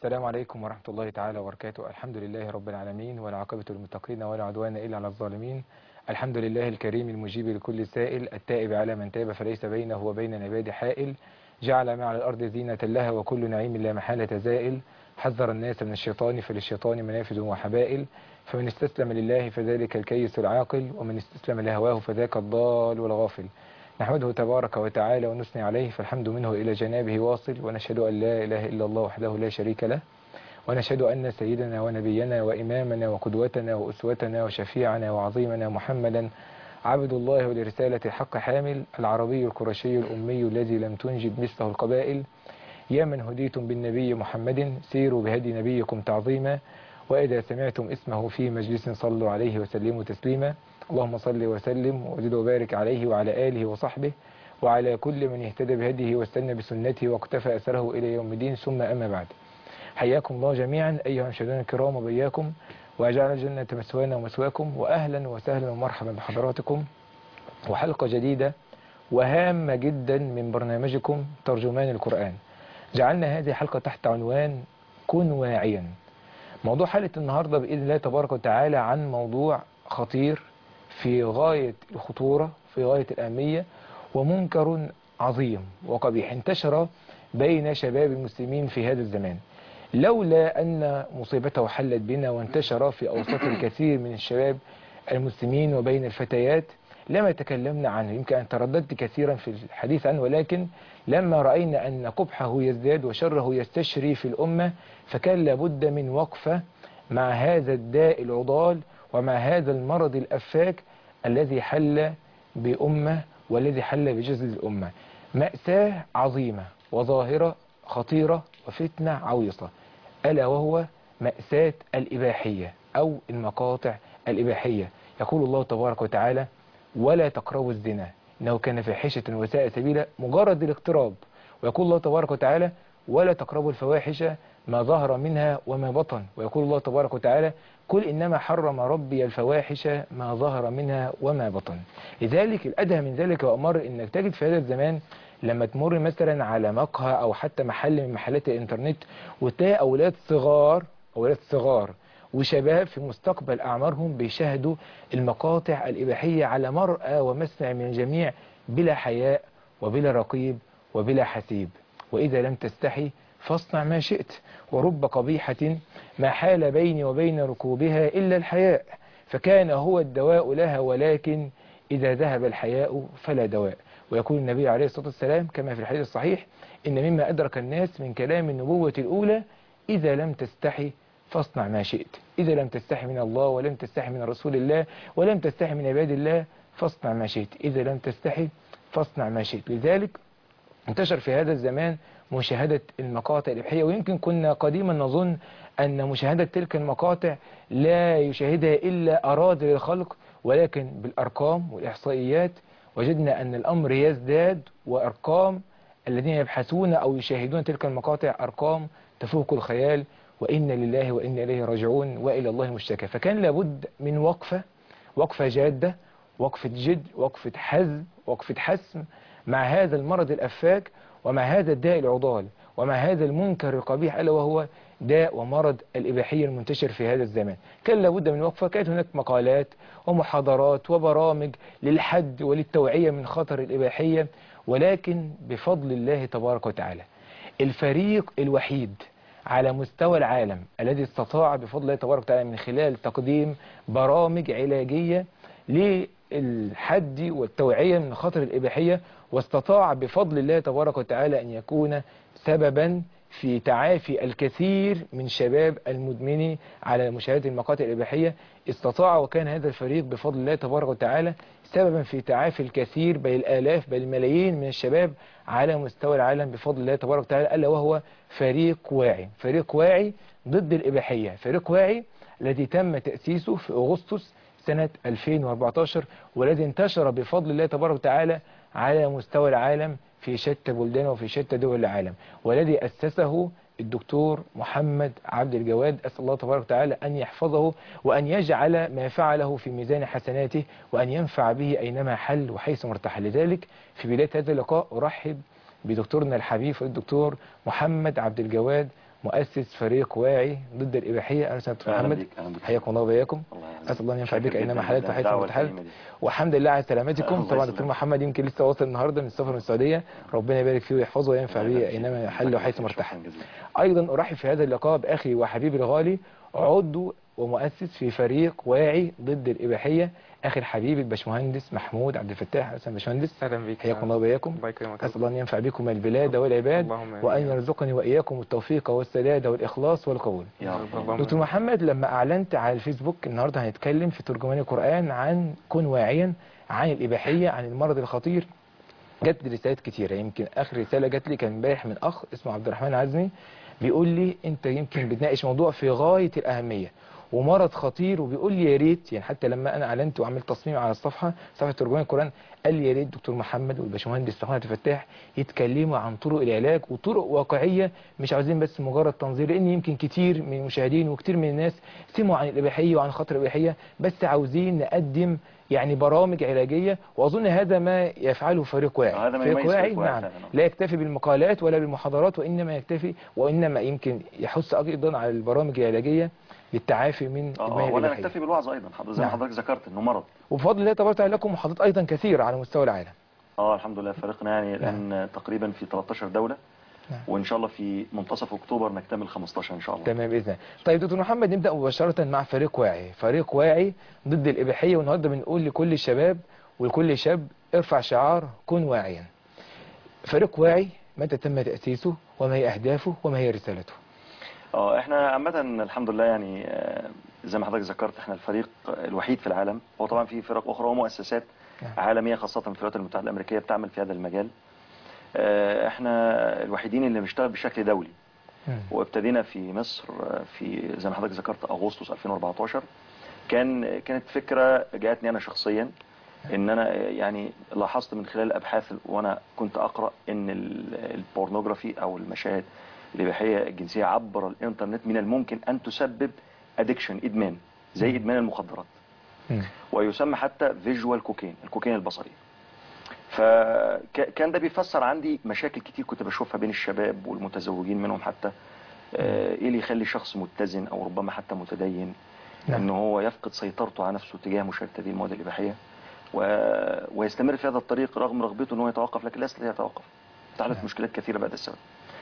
السلام عليكم ورحمة الله تعالى وبركاته الحمد لله رب العالمين والعاقبة للمتقين ولا عدوان إلا على الظالمين الحمد لله الكريم المجيب لكل سائل التائب على من تاب فليس بينه وبين العباد حائل جعل ما على الأرض زينة لها وكل نعيم لا محالة زائل حذر الناس من الشيطان فللشيطان منافذ وحبائل فمن استسلم لله فذلك الكيس العاقل ومن استسلم لهواه فذاك الضال والغافل نحمده تبارك وتعالى ونثني عليه فالحمد منه إلى جنابه واصل ونشهد أن لا إله إلا الله وحده لا شريك له ونشهد أن سيدنا ونبينا وإمامنا وقدوتنا وأسوتنا وشفيعنا وعظيمنا محمدا عبد الله ولرسالة الحق حامل العربي القرشي الأمي الذي لم تنجد مثله القبائل يا من هديتم بالنبي محمد سيروا بهدي نبيكم تعظيما وإذا سمعتم اسمه في مجلس صلوا عليه وسلموا تسليما اللهم صل وسلم وزد وبارك عليه وعلى آله وصحبه وعلى كل من اهتدى بهديه واستنى بسنته واقتفى أثره إلى يوم الدين ثم أما بعد حياكم الله جميعا أيها المشاهدين الكرام وبياكم وأجعل الجنة مسوانا ومسواكم وأهلا وسهلا ومرحبا بحضراتكم وحلقة جديدة وهامة جدا من برنامجكم ترجمان القرآن جعلنا هذه الحلقة تحت عنوان كن واعيا موضوع حلقة النهاردة بإذن الله تبارك وتعالى عن موضوع خطير في غاية الخطورة في غاية الأهمية ومنكر عظيم وقبيح انتشر بين شباب المسلمين في هذا الزمان لولا أن مصيبته حلت بنا وانتشر في أوساط الكثير من الشباب المسلمين وبين الفتيات لما تكلمنا عنه يمكن أن ترددت كثيرا في الحديث عنه ولكن لما رأينا أن قبحه يزداد وشره يستشري في الأمة فكان لابد من وقفة مع هذا الداء العضال ومع هذا المرض الأفاك الذي حل بأمة والذي حل بجسد الأمة مأساة عظيمة وظاهرة خطيرة وفتنة عويصة ألا وهو مأساة الإباحية أو المقاطع الإباحية يقول الله تبارك وتعالى ولا تقربوا الزنا إنه كان فاحشة وساء سبيلا مجرد الاقتراب ويقول الله تبارك وتعالى ولا تقربوا الفواحش ما ظهر منها وما بطن ويقول الله تبارك وتعالى قل إنما حرم ربي الفواحش ما ظهر منها وما بطن لذلك الأدهى من ذلك وأمر إنك تجد في هذا الزمان لما تمر مثلا على مقهى أو حتى محل من محلات الإنترنت وتلاقي أولاد صغار أولاد صغار وشباب في مستقبل أعمارهم بيشاهدوا المقاطع الإباحية على مرأى ومسمع من الجميع بلا حياء وبلا رقيب وبلا حسيب وإذا لم تستحي فاصنع ما شئت ورب قبيحة ما حال بيني وبين ركوبها إلا الحياء فكان هو الدواء لها ولكن إذا ذهب الحياء فلا دواء ويقول النبي عليه الصلاة والسلام كما في الحديث الصحيح إن مما أدرك الناس من كلام النبوة الأولى إذا لم تستحي فاصنع ما شئت إذا لم تستحي من الله ولم تستحي من رسول الله ولم تستحي من عباد الله فاصنع ما شئت إذا لم تستحي فاصنع ما شئت لذلك انتشر في هذا الزمان مشاهدة المقاطع الإباحية ويمكن كنا قديما نظن أن مشاهدة تلك المقاطع لا يشاهدها إلا أراذل الخلق ولكن بالأرقام والإحصائيات وجدنا أن الأمر يزداد وأرقام الذين يبحثون أو يشاهدون تلك المقاطع أرقام تفوق الخيال وإن لله وإن إليه راجعون وإلى الله المشتكى فكان لابد من وقفة وقفة جادة وقفة جد وقفة حزم وقفة حسم مع هذا المرض الأفاك ومع هذا الداء العضال ومع هذا المنكر القبيح ألا وهو داء ومرض الإباحية المنتشر في هذا الزمان كان لابد من وقفة كانت هناك مقالات ومحاضرات وبرامج للحد وللتوعية من خطر الإباحية ولكن بفضل الله تبارك وتعالى الفريق الوحيد على مستوى العالم الذي استطاع بفضل الله تبارك وتعالى من خلال تقديم برامج علاجية للحد والتوعية من خطر الإباحية واستطاع بفضل الله تبارك وتعالى أن يكون سببا في تعافي الكثير من شباب المدمنين على مشاهدة المقاطع الإباحية استطاع وكان هذا الفريق بفضل الله تبارك وتعالى سببا في تعافي الكثير بل الآلاف بل الملايين من الشباب على مستوى العالم بفضل الله تبارك وتعالى ألا وهو فريق واعي فريق واعي ضد الإباحية فريق واعي الذي تم تأسيسه في أغسطس سنة 2014 والذي انتشر بفضل الله تبارك وتعالى على مستوى العالم في شتى بلدان وفي شتى دول العالم والذي أسسه الدكتور محمد عبد الجواد أسأل الله تبارك وتعالى أن يحفظه وأن يجعل ما فعله في ميزان حسناته وأن ينفع به أينما حل وحيث مرتحل لذلك في بداية هذا اللقاء أرحب بدكتورنا الحبيب الدكتور محمد عبد الجواد مؤسس فريق واعي ضد الاباحيه اهلا وسهلا دكتور اهلا محمد بيك اهلا بك حياكم الله وبياكم الله يعزك. اسال الله ان ينفع شاكر بك اينما جداً حللت جداً وحيث الدعوة متحلت الكريمة دي. والحمد لله على سلامتكم الله طبعا يسلمك. دكتور محمد يمكن لسه واصل النهارده من السفر من السعوديه ربنا يبارك فيه ويحفظه وينفع الله به يبارك فيك. اينما حل وحيث شكراً مرتحل جزيلاً. ايضا ارحب في هذا اللقاء باخي وحبيبي الغالي عضو ومؤسس في فريق واعي ضد الاباحيه اخي الحبيب الباشمهندس محمود عبد الفتاح حسن باشمهندس اهلا بيك حياكم الله وبياكم الله يكرمك اسال الله ان ينفع بكم البلاد والعباد اللهم آمين. وان يرزقني واياكم التوفيق والسداد والاخلاص والقبول يا رب اللهم دكتور محمد لما اعلنت على الفيسبوك النهارده هنتكلم في ترجمان القران عن كن واعيا عن الاباحيه عن المرض الخطير جت لي رسالات كتيره يمكن اخر رساله جت لي كان امبارح من اخ اسمه عبد الرحمن عزمي بيقول لي انت يمكن بتناقش موضوع في غايه الاهميه ومرض خطير وبيقول لي يا ريت يعني حتى لما انا اعلنت وعملت تصميم على الصفحه صفحه ترجمان القران قال لي يا ريت دكتور محمد والباشمهندس محمد عبد الفتاح يتكلموا عن طرق العلاج وطرق واقعيه مش عاوزين بس مجرد تنظير لان يمكن كتير من المشاهدين وكتير من الناس سمعوا عن الاباحيه وعن خطر الاباحيه بس عاوزين نقدم يعني برامج علاجيه واظن هذا ما يفعله فريق واعي هذا ما فريق يميز واعي فريق واعي نعم فعلاً. لا يكتفي بالمقالات ولا بالمحاضرات وانما يكتفي وانما يمكن يحث ايضا على البرامج العلاجيه للتعافي من اه ادمان ولا الاباحيه نكتفي بالوعظ ايضا حضرتك زي ما نعم. حضرتك ذكرت انه مرض وبفضل الله تبارك وتعالى لكم محاضرات ايضا كثيره على مستوى العالم اه الحمد لله فريقنا يعني الان تقريبا في 13 دولة نعم. وان شاء الله في منتصف اكتوبر نكتمل 15 ان شاء الله تمام باذن الله طيب دكتور محمد نبدا مباشره مع فريق واعي فريق واعي ضد الاباحيه والنهارده بنقول لكل الشباب ولكل شاب ارفع شعار كن واعيا فريق واعي متى تم تاسيسه وما هي اهدافه وما هي رسالته اه احنا عامة الحمد لله يعني آه، زي ما حضرتك ذكرت احنا الفريق الوحيد في العالم هو طبعا في فرق اخرى ومؤسسات نعم. عالمية خاصة في الولايات المتحدة الامريكية بتعمل في هذا المجال آه، احنا الوحيدين اللي بنشتغل بشكل دولي مم. وابتدينا في مصر آه، في زي ما حضرتك ذكرت اغسطس 2014 كان كانت فكرة جاءتني انا شخصيا ان انا يعني لاحظت من خلال الابحاث وانا كنت اقرا ان ال- البورنوجرافي او المشاهد الاباحيه الجنسيه عبر الانترنت من الممكن ان تسبب ادكشن ادمان زي ادمان المخدرات مم. ويسمى حتى فيجوال كوكين الكوكين البصري فكان ده بيفسر عندي مشاكل كتير كنت بشوفها بين الشباب والمتزوجين منهم حتى آه، ايه اللي يخلي شخص متزن او ربما حتى متدين نعم. ان هو يفقد سيطرته على نفسه تجاه مشاهده هذه المواد الاباحيه و... ويستمر في هذا الطريق رغم رغبته ان هو يتوقف لكن لا يستطيع يتوقف تحدث نعم. مشكلات كثيره بعد السبب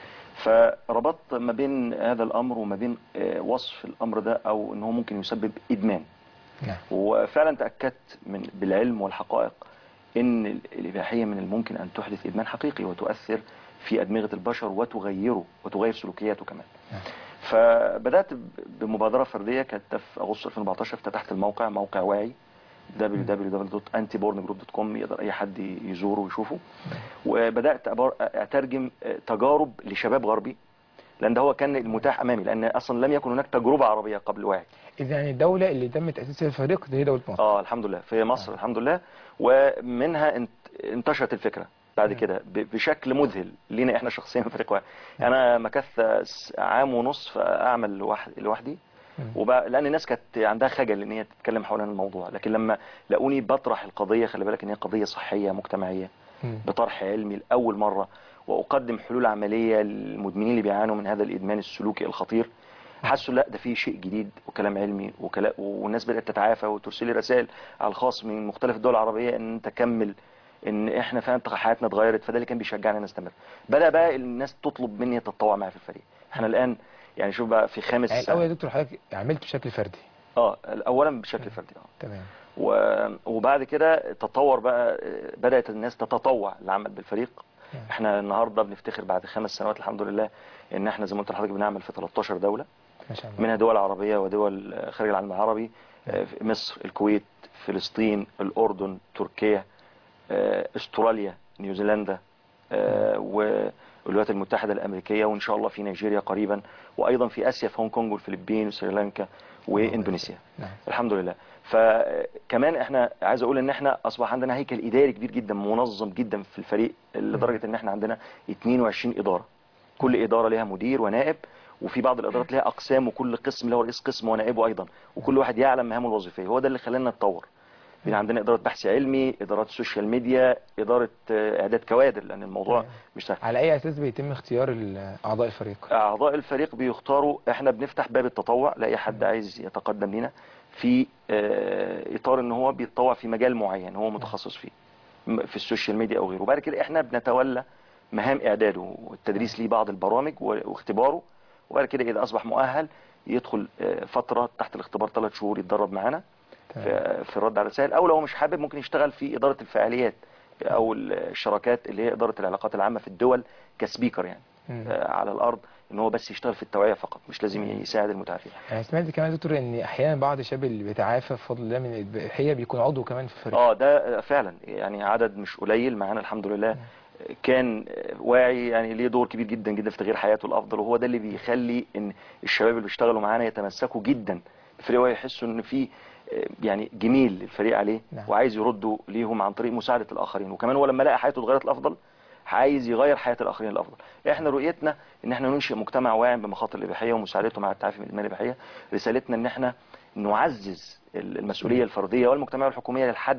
فربطت ما بين هذا الامر وما بين آه، وصف الامر ده او ان هو ممكن يسبب ادمان نعم وفعلا تأكدت من بالعلم والحقائق ان ال- الإباحية من الممكن أن تحدث إدمان حقيقي وتؤثر في أدمغة البشر وتغيره وتغير سلوكياته كمان نعم. فبدأت ب- بمبادرة فردية كانت في أغسطس 2014 افتتحت الموقع موقع واعي www.antiborngroup.com يقدر أي حد يزوره ويشوفه وبدأت أبار- أترجم تجارب لشباب غربي لأن ده هو كان المتاح أمامي لأن أصلا لم يكن هناك تجربة عربية قبل واعي اذا يعني الدوله اللي تم تاسيسها الفريق دي هي دوله مصر اه الحمد لله في مصر الحمد لله ومنها انت- انتشرت الفكره بعد نعم. كده ب- بشكل مذهل لينا احنا شخصيا في فريق واحد انا مكثت س- عام ونصف اعمل لوحدي لوحدي مم. وبقى لان الناس كانت عندها خجل ان هي تتكلم حول الموضوع لكن لما لقوني بطرح القضيه خلي بالك ان هي قضيه صحيه مجتمعيه مم. بطرح علمي لاول مره واقدم حلول عمليه للمدمنين اللي بيعانوا من هذا الادمان السلوكي الخطير حسوا لا ده في شيء جديد وكلام علمي وكلام والناس بدات تتعافى وترسل لي رسائل على الخاص من مختلف الدول العربيه ان انت كمل ان احنا فعلا حياتنا اتغيرت فده اللي كان بيشجعني ان استمر بدا بقى الناس تطلب مني تتطوع معايا في الفريق احنا الان يعني شوف بقى في خامس يعني الاول يا دكتور حضرتك عملت بشكل فردي اه اولا بشكل فردي اه تمام و- وبعد كده تطور بقى بدأت الناس تتطوع للعمل بالفريق نعم. احنا النهارده بنفتخر بعد خمس سنوات الحمد لله ان احنا زي ما قلت لحضرتك بنعمل في 13 دولة ما شاء الله منها دول عربية ودول خارج العالم العربي آه، في مصر الكويت فلسطين الأردن تركيا آه، استراليا نيوزيلندا آه، والولايات المتحدة الأمريكية وإن شاء الله في نيجيريا قريبا وأيضا في آسيا في هونج كونج والفلبين وسريلانكا وإندونيسيا نعم الحمد لله فكمان احنا عايز اقول ان احنا اصبح عندنا هيكل اداري كبير جدا منظم جدا في الفريق لدرجه ان احنا عندنا 22 اداره كل اداره لها مدير ونائب وفي بعض الادارات لها اقسام وكل قسم له رئيس قسم ونائبه ايضا وكل واحد يعلم مهامه الوظيفيه هو ده اللي خلانا نتطور بين عندنا اداره بحث علمي ادارات سوشيال ميديا اداره آه، اعداد كوادر لان الموضوع تمام. مش سهل على اي اساس بيتم اختيار ال- اعضاء الفريق اعضاء الفريق بيختاروا احنا بنفتح باب التطوع لاي حد عايز يتقدم لنا في آه، اطار ان هو بيتطوع في مجال معين هو متخصص فيه م- في السوشيال ميديا او غيره وبعد كده احنا بنتولى مهام اعداده والتدريس ليه بعض البرامج و- واختباره وبعد كده اذا اصبح مؤهل يدخل آه، فتره تحت الاختبار ثلاث شهور يتدرب معانا تمام. في في الرد على الرسائل او لو مش حابب ممكن يشتغل في اداره الفعاليات او الشراكات اللي هي اداره العلاقات العامه في الدول كسبيكر يعني مم. آه، على الارض ان هو بس يشتغل في التوعيه فقط مش لازم يساعد المتعافين انا سمعت كمان يا دكتور ان احيانا بعض الشباب اللي بيتعافى بفضل الله من الاباحيه بيكون عضو كمان في الفريق اه ده فعلا يعني عدد مش قليل معانا الحمد لله كان واعي يعني ليه دور كبير جدا جدا في تغيير حياته الافضل وهو ده اللي بيخلي ان الشباب اللي بيشتغلوا معانا يتمسكوا جدا بالفريق ويحسوا ان في آه، يعني جميل الفريق عليه نعم. وعايز يردوا ليهم عن طريق مساعده الاخرين وكمان هو لما لقى حياته اتغيرت الافضل عايز يغير حياه الاخرين الافضل احنا رؤيتنا ان احنا ننشئ مجتمع واعي بمخاطر الاباحيه ومساعدته مع التعافي من الادمان الاباحيه رسالتنا ان احنا نعزز المسؤوليه الفرديه والمجتمعيه والحكوميه للحد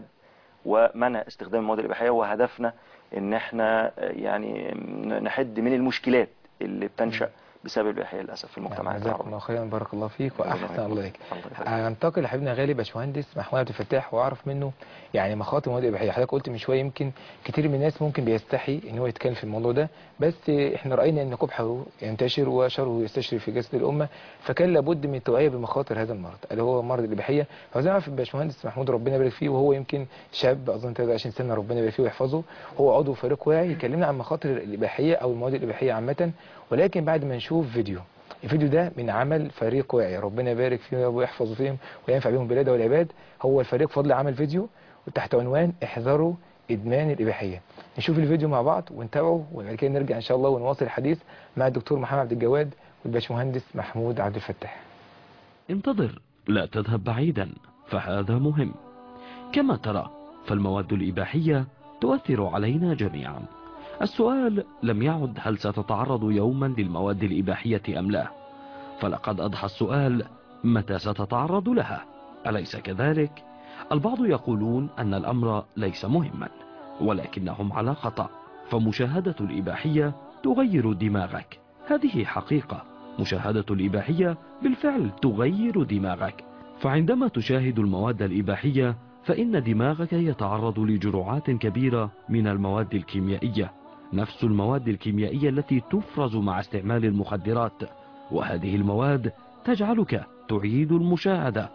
ومنع استخدام المواد الإباحية وهدفنا ان احنا آه، يعني نحد من المشكلات اللي بتنشأ بسبب الإباحية للأسف في المجتمع يعني جزاكم العربي الله خيرا بارك الله فيك واحسن الله اليك الله يخليك. هننتقل لحبيبنا غالي باشمهندس محمود عبد الفتاح واعرف منه يعني مخاطر المواد الاباحيه حضرتك قلت من شويه يمكن كتير من الناس ممكن بيستحي ان هو يتكلم في الموضوع ده بس احنا راينا ان قبحه ينتشر وشره يستشري في جسد الامه فكان لابد من التوعيه بمخاطر هذا المرض اللي هو مرض الاباحيه فزي ما عارف باشمهندس محمود ربنا يبارك فيه وهو يمكن شاب اظن 23 سنه ربنا يبارك فيه ويحفظه هو عضو فريق واعي يكلمنا عن مخاطر الاباحيه او المواد الاباحيه عامه ولكن بعد ما نشوف فيديو الفيديو ده من عمل فريق واعي ربنا يبارك فيهم ويحفظ فيهم وينفع بهم البلاد والعباد هو الفريق فضل عمل فيديو وتحت عنوان احذروا ادمان الاباحيه نشوف الفيديو مع بعض ونتابعه وبعد كده نرجع ان شاء الله ونواصل الحديث مع الدكتور محمد عبد الجواد والباشمهندس محمود عبد الفتاح انتظر لا تذهب بعيدا فهذا مهم كما ترى فالمواد الإباحية تؤثر علينا جميعا السؤال لم يعد هل ستتعرض يوما للمواد الإباحية أم لا فلقد أضحى السؤال متى ستتعرض لها أليس كذلك؟ البعض يقولون أن الأمر ليس مهما ولكنهم على خطأ فمشاهدة الإباحية تغير دماغك هذه حقيقة مشاهدة الإباحية بالفعل تغير دماغك فعندما تشاهد المواد الإباحية فإن دماغك يتعرض لجرعات كبيرة من المواد الكيميائية نفس المواد الكيميائية التي تفرز مع استعمال المخدرات وهذه المواد تجعلك تعيد المشاهدة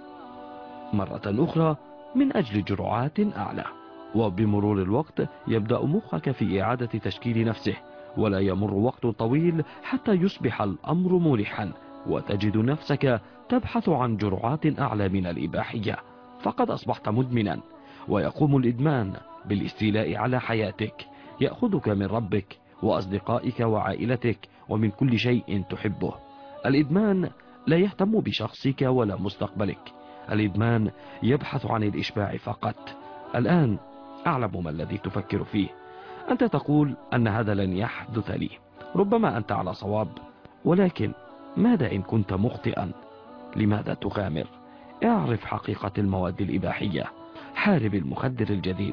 مرة أخرى من أجل جرعات أعلى وبمرور الوقت يبدأ مخك في إعادة تشكيل نفسه ولا يمر وقت طويل حتى يصبح الأمر مريحا وتجد نفسك تبحث عن جرعات أعلى من الإباحية فقد أصبحت مدمنا ويقوم الإدمان بالاستيلاء على حياتك يأخذك من ربك وأصدقائك وعائلتك ومن كل شيء تحبه الإدمان لا يهتم بشخصك ولا مستقبلك الإدمان يبحث عن الإشباع فقط الآن أعلم ما الذي تفكر فيه أنت تقول أن هذا لن يحدث لي ربما أنت على صواب ولكن ماذا إن كنت مخطئا لماذا تغامر اعرف حقيقة المواد الإباحية حارب المخدر الجديد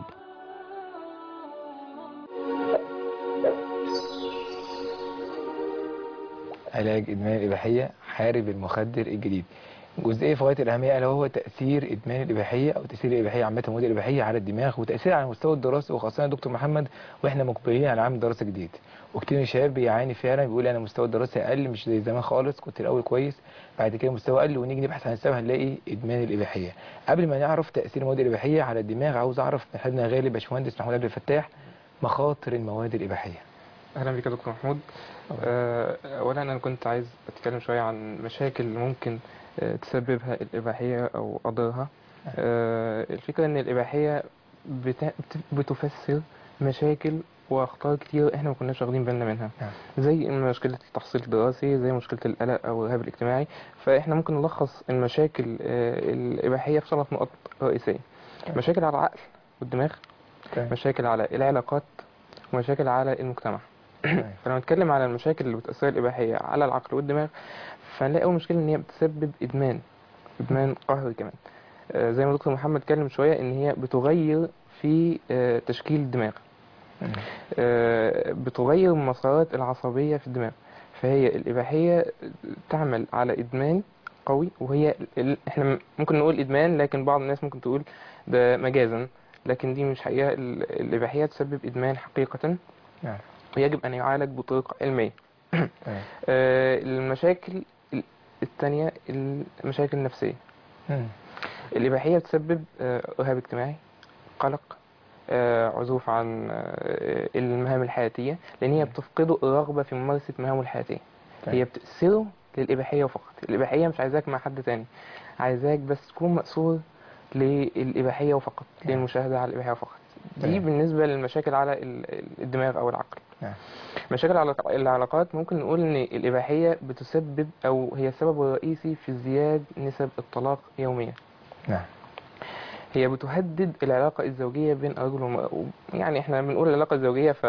علاج ادمان الاباحيه حارب المخدر الجديد جزئيه في غايه الاهميه الا وهو تاثير ادمان الاباحيه او تاثير الاباحيه عامه المواد الاباحيه على الدماغ وتاثيرها على المستوى الدراسي وخاصه يا دكتور محمد واحنا مقبلين على عام دراسي جديد وكتير من الشباب بيعاني فعلا بيقول انا مستوى الدراسي اقل مش زي زمان خالص كنت الاول كويس بعد كده مستوى قل ونيجي نبحث عن السبب هنلاقي ادمان الاباحيه قبل ما نعرف تاثير المواد الاباحيه على الدماغ عاوز اعرف من حبيبنا غالي باشمهندس محمود عبد الفتاح مخاطر المواد الاباحيه اهلا بك يا دكتور محمود آه، اولا انا كنت عايز اتكلم شويه عن مشاكل ممكن آه، تسببها الاباحيه او اضرارها آه، الفكره ان الاباحيه بت- بت- بتفسر مشاكل واخطار كتير احنا ما كناش واخدين بالنا منها نعم. زي مشكله التحصيل الدراسي زي مشكله القلق او الرهاب الاجتماعي فاحنا ممكن نلخص المشاكل آه، الاباحيه في ثلاث نقط رئيسيه تمام. مشاكل على العقل والدماغ تمام. مشاكل على العلاقات ومشاكل على المجتمع تمام. فلما نتكلم على المشاكل اللي بتأثر الإباحية على العقل والدماغ فنلاقي أول مشكلة إن هي بتسبب إدمان إدمان قهري كمان آه، زي ما دكتور محمد اتكلم شويه ان هي بتغير في آه، تشكيل الدماغ مم. آه، بتغير المسارات العصبيه في الدماغ فهي الاباحيه تعمل على ادمان قوي وهي ال- احنا ممكن نقول ادمان لكن بعض الناس ممكن تقول ده مجازا لكن دي مش حقيقه ال- الاباحيه تسبب ادمان حقيقه نعم. ويجب ان يعالج بطرق علميه تمام. آه، المشاكل ال- التانية المشاكل النفسية مم. الإباحية بتسبب آه، رهاب اجتماعي قلق آه، عزوف عن آه، المهام الحياتية لأن هي بتفقده الرغبة في ممارسة مهامه الحياتية تمام. هي بتأثره للإباحية فقط الإباحية مش عايزاك مع حد تاني عايزاك بس تكون مأثور للإباحية وفقط نعم. للمشاهدة على الإباحية فقط دي تمام. بالنسبة للمشاكل على ال- ال- الدماغ أو العقل نعم. مشاكل العلاق- العلاقات ممكن نقول ان الاباحيه بتسبب او هي السبب الرئيسي في ازدياد نسب الطلاق يوميا نعم هي بتهدد العلاقه الزوجيه بين الرجل والمراه يعني احنا بنقول العلاقه الزوجيه ف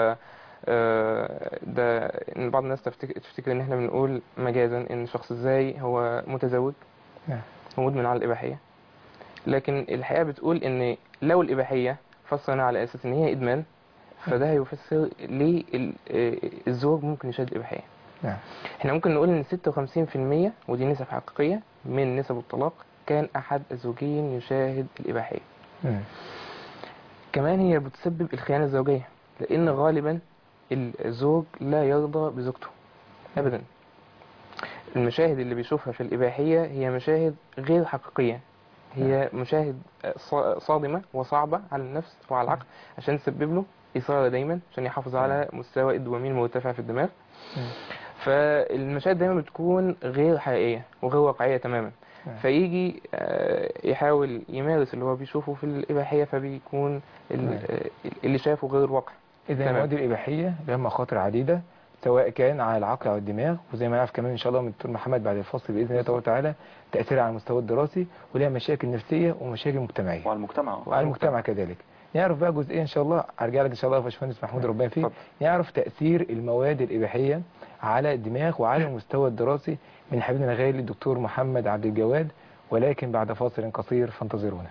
آه، ده ان بعض الناس تفتكر, تفتكر ان احنا بنقول مجازا ان الشخص ازاي هو متزوج نعم. هو مدمن على الاباحيه لكن الحقيقه بتقول ان لو الاباحيه فسرنا على اساس ان هي ادمان فده هيفسر ليه ال- آه، الزوج ممكن يشاهد الاباحيه نعم. احنا ممكن نقول ان 56% ودي نسب حقيقيه من نسب الطلاق كان احد الزوجين يشاهد الاباحيه مم. كمان هي بتسبب الخيانه الزوجيه لان غالبا الزوج لا يرضى بزوجته ابدا المشاهد اللي بيشوفها في الاباحيه هي مشاهد غير حقيقيه هي مشاهد ص- صادمه وصعبه على النفس وعلى العقل عشان تسبب له اثاره دايما عشان يحافظ على مستوى الدوبامين المرتفع في الدماغ مم. فالمشاهد دايما بتكون غير حقيقيه وغير واقعيه تماما نعم. فيجي آه، يحاول يمارس اللي هو بيشوفه في الإباحية فبيكون ال- نعم. آه، اللي شافه غير الواقع إذا تمام. المواد الإباحية لها مخاطر عديدة سواء كان على العقل أو الدماغ وزي ما نعرف كمان إن شاء الله من الدكتور محمد بعد الفصل بإذن الله تبارك وتعالى تأثيرها على المستوى الدراسي ولها مشاكل نفسية ومشاكل مجتمعية وعلى المجتمع وعلى المجتمع كذلك نعرف بقى جزئية إن شاء الله أرجع لك إن شاء الله يا باشمهندس محمود ربنا فيك اتفضل. نعرف تأثير المواد الإباحية على الدماغ وعلى المستوى الدراسي من حبيبنا الغالي الدكتور محمد عبد الجواد ولكن بعد فاصل قصير فانتظرونا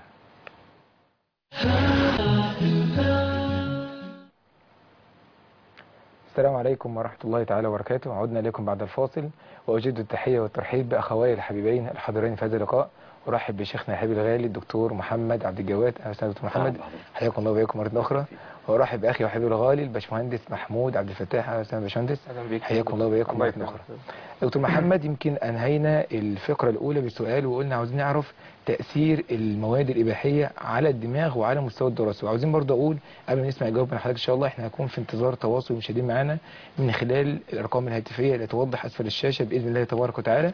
السلام عليكم ورحمة الله تعالى وبركاته عدنا إليكم بعد الفاصل وأجد التحية والترحيب بأخوي الحبيبين الحاضرين في هذا اللقاء أرحب بشيخنا الحبيب الغالي الدكتور محمد عبد الجواد أهلا وسهلا دكتور محمد حياكم الله وبياكم مرة أخرى وأرحب بأخي وحبيبي الغالي الباشمهندس محمود عبد الفتاح أهلا وسهلا باشمهندس أهلا بيك حياكم الله وبياكم الله مرة يكرمك. أخرى دكتور محمد يمكن أنهينا الفقرة الأولى بسؤال وقلنا عاوزين نعرف تأثير المواد الإباحية على الدماغ وعلى مستوى الدراسة وعاوزين برضه أقول قبل ما نسمع الجواب من حضرتك إن شاء الله إحنا هنكون في انتظار تواصل مشاهدين معانا من خلال الأرقام الهاتفية اللي توضح أسفل الشاشة بإذن الله تبارك وتعالى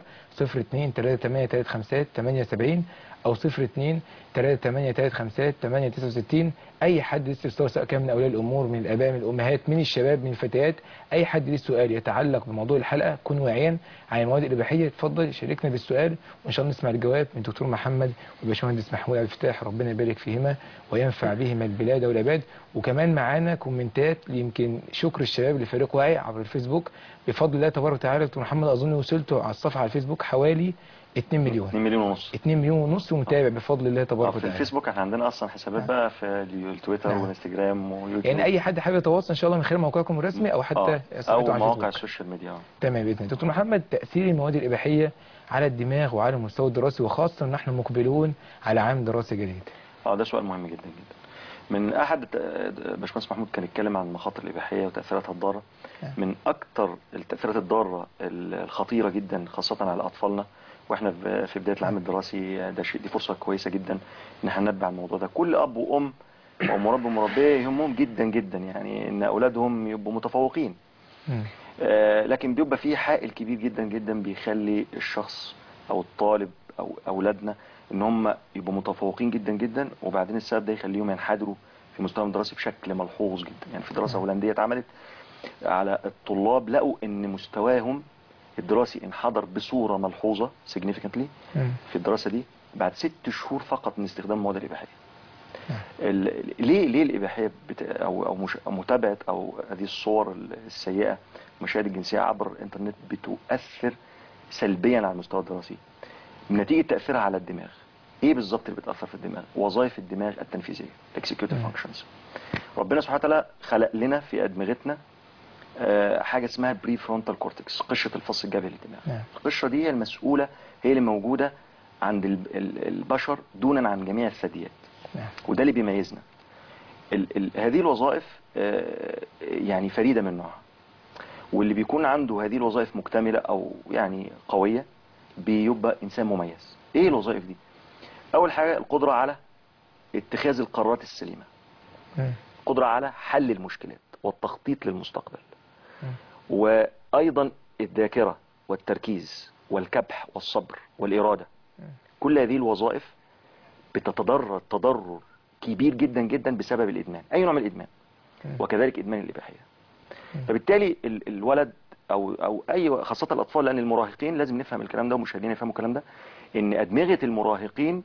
02 38 35 78 أو 02 38 35 869 أي حد لسه يستوى سواء كان من أولياء الأمور من الآباء من الأمهات من الشباب من الفتيات أي حد ليه سؤال يتعلق بموضوع الحلقة كن واعيا عن المواد الإباحية اتفضل شاركنا بالسؤال وإن شاء الله نسمع الجواب من دكتور محمد والباشمهندس محمود عبد الفتاح ربنا يبارك فيهما وينفع بهما البلاد والعباد وكمان معانا كومنتات يمكن شكر الشباب لفريق واعي عبر الفيسبوك بفضل الله تبارك وتعالى دكتور محمد أظن وصلتوا على الصفحة على الفيسبوك حوالي 2 مليون 2 مليون ونص 2 مليون ونص ومتابع بفضل الله آه، تبارك في وتعالى الفيسبوك احنا عندنا اصلا حسابات بقى في التويتر نعم. والانستجرام ويوتيوب يعني اي حد حابب يتواصل ان شاء الله من خلال موقعكم الرسمي او حتى آه، صفحته او على مواقع الفيسبوك السوشيال ميديا آه. تمام باذن الله دكتور محمد تاثير المواد الاباحيه على الدماغ وعلى المستوى الدراسي وخاصه ان احنا مقبلون على عام دراسي جديد اه ده سؤال مهم جدا جدا من احد الت- باشمهندس محمود كان اتكلم عن المخاطر الاباحيه وتاثيراتها الضاره نعم. من اكتر التاثيرات الضاره الخطيره جدا خاصه على اطفالنا واحنا في في بدايه العام الدراسي ده شيء دي فرصه كويسه جدا ان احنا ننبه على الموضوع ده كل اب وام او مربي ومربيه يهمهم جدا جدا يعني ان اولادهم يبقوا متفوقين مم. آه، لكن بيبقى فيه حائل كبير جدا جدا بيخلي الشخص او الطالب او اولادنا ان هم يبقوا متفوقين جدا جدا وبعدين السبب ده يخليهم ينحدروا في مستواهم الدراسي بشكل ملحوظ جدا يعني في دراسه هولنديه اتعملت على الطلاب لقوا ان مستواهم الدراسي انحدر بصوره ملحوظه significantly مم. في الدراسه دي بعد ست شهور فقط من استخدام المواد الاباحيه نعم. ال- ليه ليه الاباحيه بت... او او مش... أو متابعه او هذه الصور السيئه المشاهد الجنسيه عبر الانترنت بتؤثر سلبيا على المستوى الدراسي نتيجه تاثيرها على الدماغ ايه بالظبط اللي بتاثر في الدماغ وظائف الدماغ التنفيذيه الاكسكيوتيف مم. فانكشنز ربنا سبحانه وتعالى خلق لنا في ادمغتنا آه، حاجه اسمها بري فرونتال كورتكس قشره الفص الجبهي للدماغ نعم. القشره دي هي المسؤوله هي اللي موجوده عند ال- ال- البشر دونا عن جميع الثدييات نعم. وده اللي بيميزنا ال ال هذه الوظائف آه، يعني فريده من نوعها واللي بيكون عنده هذه الوظائف مكتمله او يعني قويه بيبقى انسان مميز ايه الوظائف دي اول حاجه القدره على اتخاذ القرارات السليمه مم. القدره على حل المشكلات والتخطيط للمستقبل مم. وايضا الذاكره والتركيز والكبح والصبر والاراده مم. كل هذه الوظائف بتتضرر تضرر كبير جدا جدا بسبب الادمان اي نوع من الادمان مم. وكذلك ادمان الاباحيه مم. فبالتالي ال- الولد او او اي خاصه الاطفال لان المراهقين لازم نفهم الكلام ده ومشاهدين يفهموا الكلام ده ان ادمغه المراهقين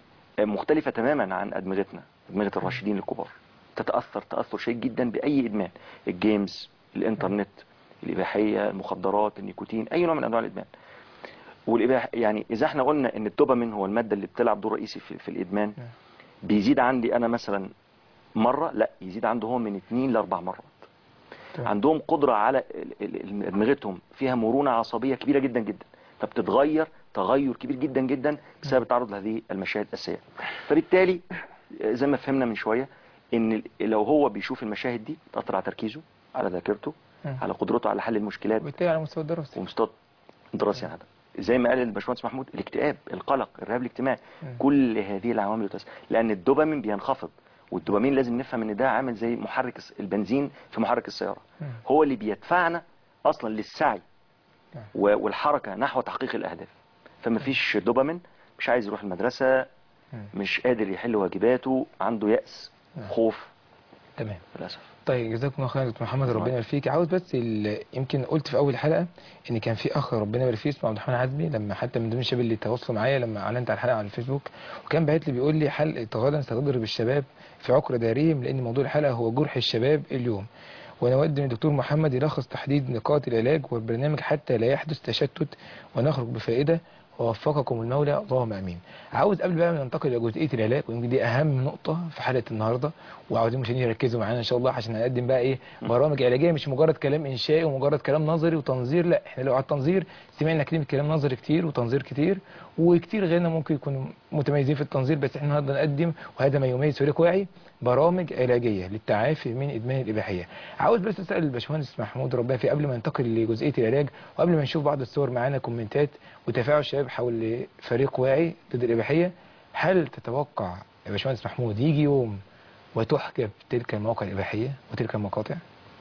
مختلفه تماما عن ادمغتنا ادمغه الراشدين الكبار تتاثر تاثر شديد جدا باي ادمان الجيمز الانترنت الاباحيه المخدرات النيكوتين اي نوع من انواع الادمان والاباحه يعني اذا احنا قلنا ان الدوبامين هو الماده اللي بتلعب دور رئيسي في, في الادمان نعم. بيزيد عندي انا مثلا مره لا يزيد عنده هو من اثنين لاربع مرات تمام. عندهم قدرة على ال- ال- ادمغتهم فيها مرونة عصبية كبيرة جدا جدا فبتتغير تغير كبير جدا جدا بسبب التعرض لهذه المشاهد السيئة فبالتالي زي ما فهمنا من شوية ان ال- لو هو بيشوف المشاهد دي تأثر على تركيزه على ذاكرته مم. على قدرته على حل المشكلات وبالتالي على مستوى الدراسي ومستوى الدراسي هذا زي ما قال الباشمهندس محمود الاكتئاب القلق الرهاب الاجتماعي مم. كل هذه العوامل بتأثر لان الدوبامين بينخفض والدوبامين لازم نفهم ان ده عامل زي محرك الس- البنزين في محرك السياره مم. هو اللي بيدفعنا اصلا للسعي نعم. و- والحركه نحو تحقيق الاهداف فما فيش دوبامين مش عايز يروح المدرسه مم. مش قادر يحل واجباته عنده يأس نعم. خوف تمام للاسف طيب جزاكم الله خير يا دكتور محمد ربنا يبارك فيك عاوز بس ال- يمكن قلت في اول حلقه ان كان في اخ ربنا يبارك فيه اسمه عبد الرحمن عزمي لما حتى من ضمن الشباب اللي تواصلوا معايا لما اعلنت على الحلقه على الفيسبوك وكان باعت لي بيقول لي حلقه غدا ستضرب الشباب في عقر دارهم لان موضوع الحلقه هو جرح الشباب اليوم وانا اود ان الدكتور محمد يلخص تحديد نقاط العلاج والبرنامج حتى لا يحدث تشتت ونخرج بفائده ووفقكم المولى اللهم امين عاوز قبل بقى ما ننتقل الى جزئيه العلاج ويمكن دي اهم نقطه في حلقه النهارده وعاوزين المشاهدين يركزوا معانا ان شاء الله عشان هنقدم بقى ايه برامج علاجيه مش مجرد كلام انشائي ومجرد كلام نظري وتنظير لا احنا لو على التنظير سمعنا كلمه كلام نظري كتير وتنظير كتير وكتير غيرنا ممكن يكونوا متميزين في التنظير بس احنا النهارده نقدم وهذا ما يميز فريق واعي برامج علاجيه للتعافي من ادمان الاباحيه عاوز بس اسال الباشمهندس محمود ربنا في قبل ما ننتقل لجزئيه العلاج وقبل ما نشوف بعض الصور معانا كومنتات وتفاعل الشباب حول فريق واعي ضد الاباحيه هل تتوقع يا باشمهندس محمود يجي يوم وتحجب تلك المواقع الاباحيه وتلك المقاطع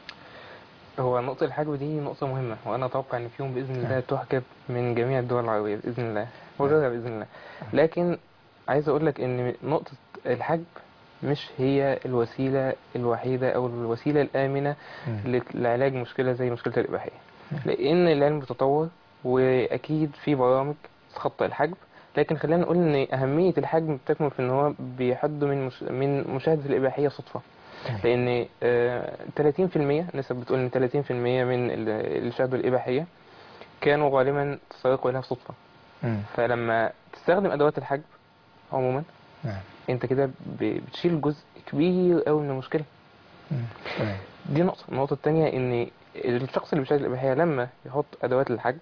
هو نقطة الحجب دي نقطة مهمة وأنا أتوقع إن في يوم بإذن الله نعم. تحجب من جميع الدول العربية بإذن الله وغيرها بإذن الله لكن عايز أقول لك إن نقطة الحجب مش هي الوسيلة الوحيدة أو الوسيلة الآمنة مم. لعلاج مشكلة زي مشكلة الإباحية نعم. لأن العلم بيتطور وأكيد في برامج تخطى الحجب لكن خلينا نقول إن أهمية الحجم بتكمن في إن هو بيحد من مش من مشاهدة الإباحية صدفة تمام. لأن آه، 30% نسب بتقول إن 30% من ال- اللي شاهدوا الإباحية كانوا غالبا تسرقوا إليها صدفة مم. فلما تستخدم أدوات الحجب عموما نعم أنت كده ب- بتشيل جزء كبير قوي من المشكلة مم. تمام دي نقطة النقطة التانية ان الشخص اللي بيشاهد الإباحية لما يحط أدوات الحجب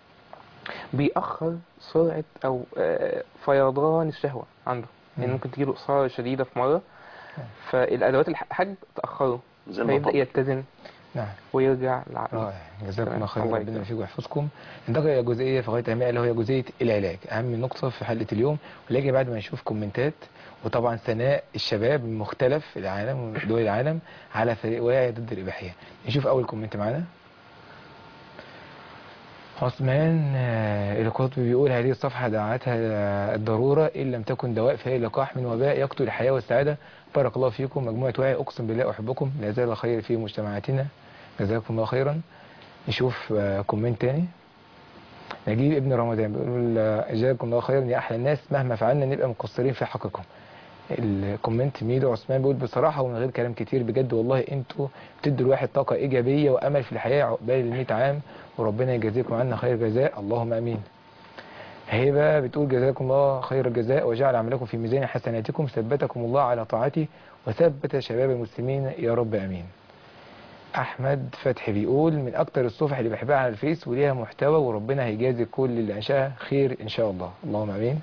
بيأخر سرعة أو آه، فيضان الشهوة عنده لأن مم. ممكن تجيله إصرار شديدة في مرة فالأدوات الحجب تأخره زي ما فيبدأ طب- يتزن نعم ويرجع للعقل رائع جزاكم تمام. الله خير الله ربنا يكرمك. يوفقكم ويحفظكم ننتقل الى جزئيه في غايه الاهميه اللي هي جزئيه العلاج اهم نقطه في حلقه اليوم ولكن بعد ما نشوف كومنتات وطبعا ثناء الشباب من مختلف العالم ودول العالم على فريق واعي ضد الاباحيه نشوف اول كومنت معانا عثمان آه، القطبي بيقول هذه الصفحة دعتها آه، الضرورة إن لم تكن دواء فهي لقاح من وباء يقتل الحياة والسعادة بارك الله فيكم مجموعة واعي أقسم بالله أحبكم لا زال الخير في مجتمعاتنا جزاكم الله خيرا نشوف آه، كومنت تاني نجيب ابن رمضان بيقول آه، جزاكم الله خيرا يا أحلى الناس مهما فعلنا نبقى مقصرين في حقكم الكومنت ميدو عثمان بيقول بصراحة ومن غير كلام كتير بجد والله انتوا بتدوا الواحد طاقة إيجابية وأمل في الحياة عقبال ال 100 عام وربنا يجازيكم عنا خير جزاء اللهم امين هبة بتقول جزاكم الله خير الجزاء وجعل عملكم في ميزان حسناتكم ثبتكم الله على طاعته وثبت شباب المسلمين يا رب امين احمد فتحي بيقول من اكتر الصفح اللي بحبها على الفيس وليها محتوى وربنا هيجازي كل اللي انشاها خير ان شاء الله اللهم امين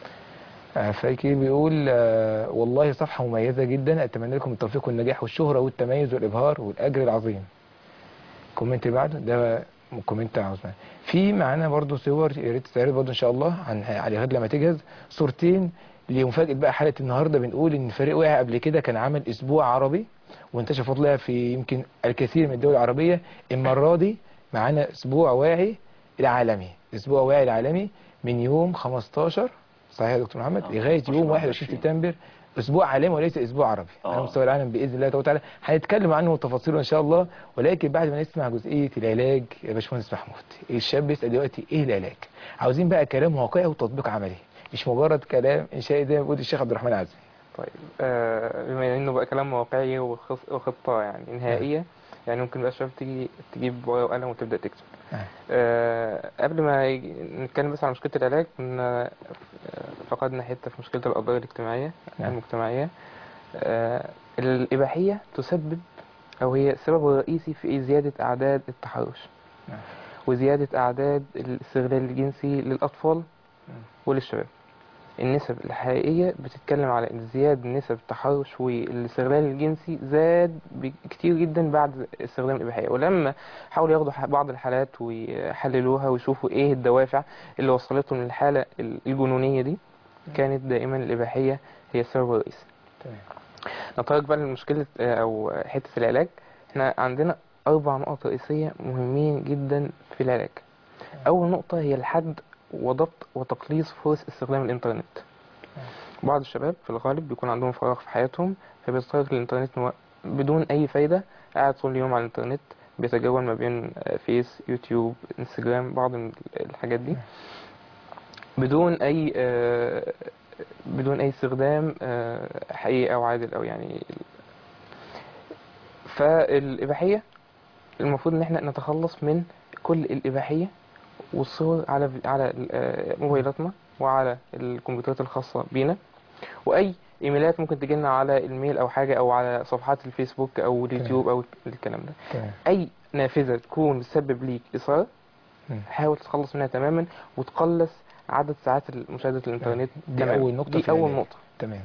آه، فاكر بيقول آه، والله صفحة مميزة جدا اتمنى لكم التوفيق والنجاح والشهرة والتميز والابهار والاجر العظيم كومنت اللي بعده ده كومنت عثمان في معانا برضو صور يا ريت تستعرض برضو ان شاء الله عن علي غد لما تجهز صورتين لمفاجأة بقى حلقة النهارده بنقول ان الفريق وقع قبل كده كان عمل اسبوع عربي وانتشر فضلها في يمكن الكثير من الدول العربية المرة دي معانا اسبوع واعي العالمي اسبوع واعي العالمي من يوم 15 صحيح يا دكتور محمد آه، لغاية 15 يوم 21 21. سبتمبر اسبوع عالمي وليس اسبوع عربي آه. على مستوى العالم باذن الله تبارك وتعالى هنتكلم عنه وتفاصيله ان شاء الله ولكن بعد ما نسمع جزئيه العلاج يا باشمهندس محمود الشاب بيسال دلوقتي ايه العلاج عاوزين بقى كلام واقعي وتطبيق عملي مش مجرد كلام انشائي زي ما بيقول الشيخ عبد الرحمن عزمي طيب آه، بما انه بقى كلام واقعي وخص- وخطة يعني نهائية يعني ممكن بقى الشباب تيجي تجيب ورقة وقلم وتبدأ تكتب آه. آه، قبل ما يجي- نتكلم بس عن مشكلة العلاج كنا آه، فقدنا حتة في مشكلة القضايا الاجتماعية نعم. المجتمعية آه، الإباحية تسبب أو هي السبب الرئيسي في زيادة أعداد التحرش نعم. وزيادة أعداد الاستغلال الجنسي للأطفال وللشباب النسب الحقيقية بتتكلم على ان زياد نسب التحرش والاستغلال الجنسي زاد كتير جدا بعد استخدام الإباحية ولما حاولوا ياخدوا ح- بعض الحالات ويحللوها ويشوفوا ايه الدوافع اللي وصلتهم للحالة ال- الجنونية دي كانت دائما الإباحية هي السبب الرئيسي تمام نتطرق بقى لمشكلة آه، أو حتة العلاج احنا عندنا أربع نقط رئيسية مهمين جدا في العلاج أول نقطة هي الحد وضبط وتقليص فرص استخدام الإنترنت بعض الشباب في الغالب بيكون عندهم فراغ في حياتهم فبيستغل الإنترنت مو- بدون أي فايدة قاعد طول اليوم على الإنترنت بيتجول ما بين آه، فيس يوتيوب انستجرام بعض من الحاجات دي بدون أي آه، بدون أي استخدام آه، حقيقي أو عادل أو يعني فالإباحية المفروض إن احنا نتخلص من كل الإباحية والصور على على آه، موبايلاتنا وعلى الكمبيوترات الخاصة بينا وأي إيميلات ممكن تجيلنا على الميل أو حاجة أو على صفحات الفيسبوك أو اليوتيوب أو الكلام ده تمام أي نافذة تكون بتسبب ليك إثارة مم. حاول تتخلص منها تماما وتقلص عدد ساعات مشاهدة الإنترنت دي تماماً. أول نقطة دي في أول العلاج. نقطة تمام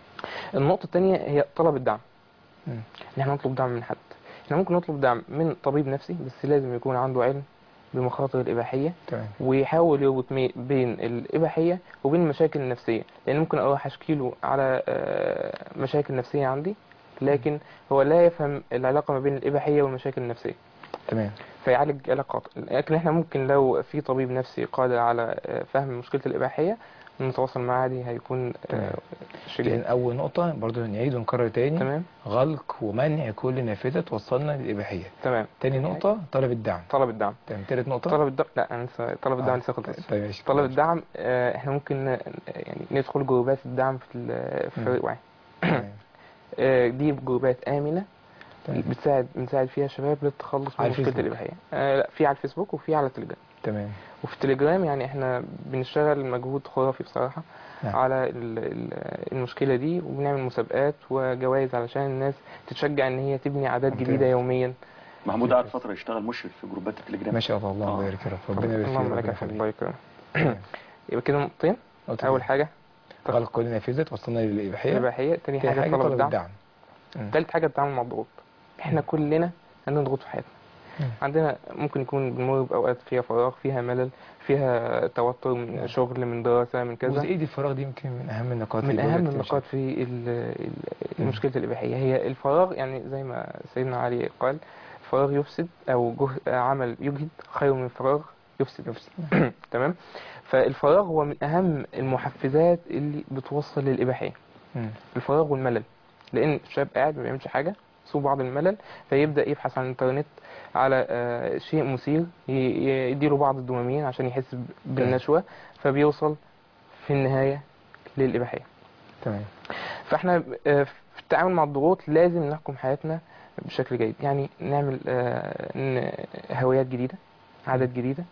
النقطة الثانية هي طلب الدعم مم. ان احنا نطلب دعم من حد احنا ممكن نطلب دعم من طبيب نفسي بس لازم يكون عنده علم بمخاطر الإباحية تمام ويحاول يربط مي- بين الإباحية وبين المشاكل النفسية لأن ممكن أروح أشكي له على آه، مشاكل نفسية عندي لكن هو لا يفهم العلاقة ما بين الإباحية والمشاكل النفسية تمام فيعالج علاج قاطع لكن احنا ممكن لو في طبيب نفسي قادر على آه، فهم مشكلة الإباحية نتواصل معاه دي هيكون آه، تمام. شيء لأن جيد. أول نقطة برضو نعيد ونكرر تاني تمام غلق ومنع كل نافذة توصلنا للإباحية تمام تاني نقطة طلب الدعم طلب الدعم تمام تالت نقطة طلب الدعم لا انا لسه طلب الدعم آه. لسه خلص طيب ماشي طلب الدعم آه، احنا ممكن ن- يعني ندخل جروبات الدعم في ال- في مم. فريق واحد تمام. آه، دي جروبات آمنة تمام. بتساعد بنساعد فيها شباب للتخلص على من مشكلة الفيسبوك. الإباحية آه، لا في على الفيسبوك وفي على التليجرام تمام وفي التليجرام يعني احنا بنشتغل مجهود خرافي بصراحة نعم. على ال- ال- المشكلة دي وبنعمل مسابقات وجوائز علشان الناس تتشجع ان هي تبني عادات ممتاز. جديدة يوميا محمود قعد فتره يشتغل مشرف في جروبات التليجرام ما شاء الله آه. اللهم بارك يا رب ربنا يبارك فيك اللهم لك ربنا الحمد يخليك. الله يكرمك تمام. يبقى كده نقطتين نقطة اول تانية. حاجة غلق كل نافذة توصلنا للإباحية الإباحية تاني تاني حاجة طلب الدعم الدعم مم. تالت حاجة التعامل مع الضغوط احنا كلنا عندنا ضغوط في حياتنا مم. عندنا ممكن يكون بنمر بأوقات فيها فراغ فيها ملل فيها توتر من شغل من دراسة من كذا جزئية الفراغ دي يمكن من أهم النقاط من اللي بيقول أهم لك النقاط في ال- ال- المشكلة الإباحية هي الفراغ يعني زي ما سيدنا علي قال فراغ يفسد أو جه عمل يجهد خير من فراغ يفسد يفسد. تمام فالفراغ هو من أهم المحفزات اللي بتوصل للإباحية مم. الفراغ والملل لان الشاب قاعد ما بيعملش حاجه سوء بعض الملل فيبدا يبحث عن الانترنت على آه، شيء مثير ي- ي- يديله بعض الدوبامين عشان يحس ب- بالنشوه فبيوصل في النهايه للاباحيه تمام فاحنا آه، في التعامل مع الضغوط لازم نحكم حياتنا بشكل جيد يعني نعمل آه، ن- هوايات جديده عادات جديده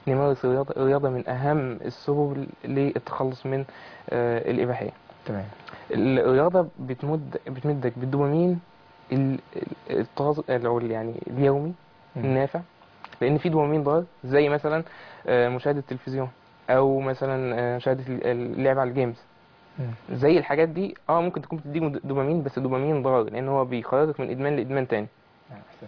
نمارس الرياضة الرياضة من أهم السبل للتخلص من آه، الإباحية تمام الرياضة بتمد بتمدك بالدوبامين ال- ال- الطاز أو ال- يعني اليومي مم. النافع لأن في دوبامين ضار زي مثلا آه، مشاهدة التلفزيون أو مثلا آه، مشاهدة ال- اللعب على الجيمز مم. زي الحاجات دي اه ممكن تكون بتديك دوبامين بس دوبامين ضار لأن هو بيخرجك من إدمان لإدمان تاني احسنت